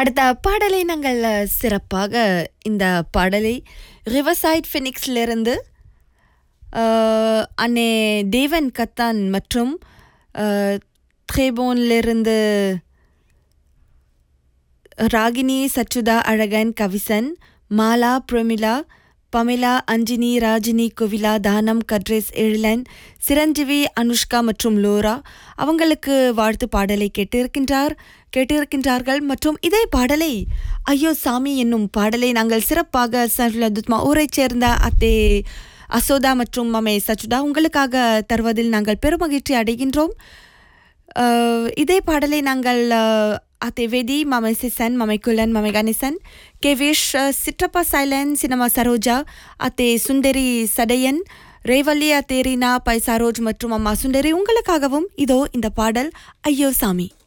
அடுத்த பாடலை நாங்கள் அஹ், சிறப்பாக இந்த பாடலை ரிவர்சைட் ஃபினிக்ஸ்லிருந்து அஹ், அன்னை தேவன் கத்தான் மற்றும் அஹ், த்ரேபோன்லிருந்து ராகினி சச்சுதா அழகன் கவிசன் மாலா பிரமிளா பமிலா அஞ்சினி ராஜினி குவிலா தானம் கட்ரேஸ் எழிலன் சிரஞ்சீவி அனுஷ்கா மற்றும் லோரா அவங்களுக்கு வாழ்த்து பாடலை கேட்டிருக்கின்றார் கேட்டிருக்கின்றார்கள் மற்றும் இதே பாடலை ஐயோ சாமி என்னும் பாடலை நாங்கள் சிறப்பாக சர்லதுத்மா ஊரைச் சேர்ந்த அத்தே அசோதா மற்றும் மமே சச்சுதா உங்களுக்காக தருவதில் நாங்கள் பெருமகிழ்ச்சி அடைகின்றோம் அஹ், இதே பாடலை நாங்கள் அஹ், அத்தை வேதி மமை சிசன் மமை குலன் மமை கணேசன் கேவேஷ் அஹ், சிற்றப்பா சைலன் சினிமா சரோஜா அத்தே சுந்தரி சடையன் ரேவல்லி அத்தே ரீனா பை சரோஜ் மற்றும் அம்மா சுந்தரி உங்களுக்காகவும் இதோ இந்த பாடல் ஐயோ சாமி